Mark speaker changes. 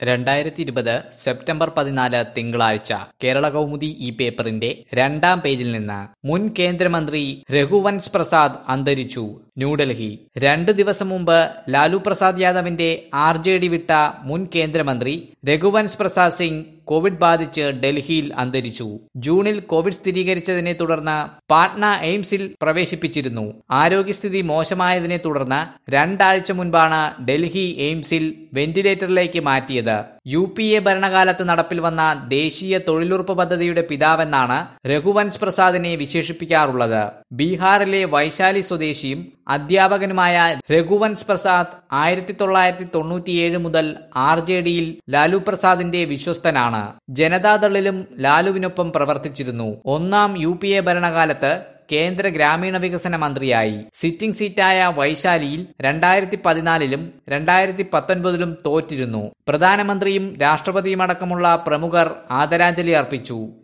Speaker 1: രണ്ടായിരത്തി ഇരുപത് സെപ്റ്റംബർ പതിനാല് തിങ്കളാഴ്ച കേരള കൗമുദി ഈ പേപ്പറിന്റെ രണ്ടാം പേജിൽ നിന്ന് മുൻ കേന്ദ്രമന്ത്രി രഘുവൻസ് പ്രസാദ് അന്തരിച്ചു ന്യൂഡൽഹി രണ്ടു ദിവസം മുമ്പ് ലാലു പ്രസാദ് യാദവിന്റെ ആർ ജെ ഡി വിട്ട മുൻ കേന്ദ്രമന്ത്രി രഘുവൻസ് പ്രസാദ് സിംഗ് കോവിഡ് ബാധിച്ച് ഡൽഹിയിൽ അന്തരിച്ചു ജൂണിൽ കോവിഡ് സ്ഥിരീകരിച്ചതിനെ തുടർന്ന് പാട്ന എയിംസിൽ പ്രവേശിപ്പിച്ചിരുന്നു ആരോഗ്യസ്ഥിതി മോശമായതിനെ തുടർന്ന് രണ്ടാഴ്ച മുൻപാണ് ഡൽഹി എയിംസിൽ വെന്റിലേറ്ററിലേക്ക് മാറ്റിയത് യു പി എ ഭരണകാലത്ത് നടപ്പിൽ വന്ന ദേശീയ തൊഴിലുറപ്പ് പദ്ധതിയുടെ പിതാവെന്നാണ് രഘുവൻസ് പ്രസാദിനെ വിശേഷിപ്പിക്കാറുള്ളത് ബീഹാറിലെ വൈശാലി സ്വദേശിയും അധ്യാപകനുമായ രഘുവൻസ് പ്രസാദ് ആയിരത്തി തൊള്ളായിരത്തി തൊണ്ണൂറ്റിയേഴ് മുതൽ ആർ ജെ ഡിയിൽ ലാലു പ്രസാദിന്റെ വിശ്വസ്തനാണ് ജനതാദളിലും ലാലുവിനൊപ്പം പ്രവർത്തിച്ചിരുന്നു ഒന്നാം യു പി എ ഭരണകാലത്ത് കേന്ദ്ര ഗ്രാമീണ വികസന മന്ത്രിയായി സിറ്റിംഗ് സീറ്റായ വൈശാലിയിൽ രണ്ടായിരത്തി പതിനാലിലും രണ്ടായിരത്തി പത്തൊൻപതിലും തോറ്റിരുന്നു പ്രധാനമന്ത്രിയും രാഷ്ട്രപതിയുമടക്കമുള്ള പ്രമുഖർ ആദരാഞ്ജലി അർപ്പിച്ചു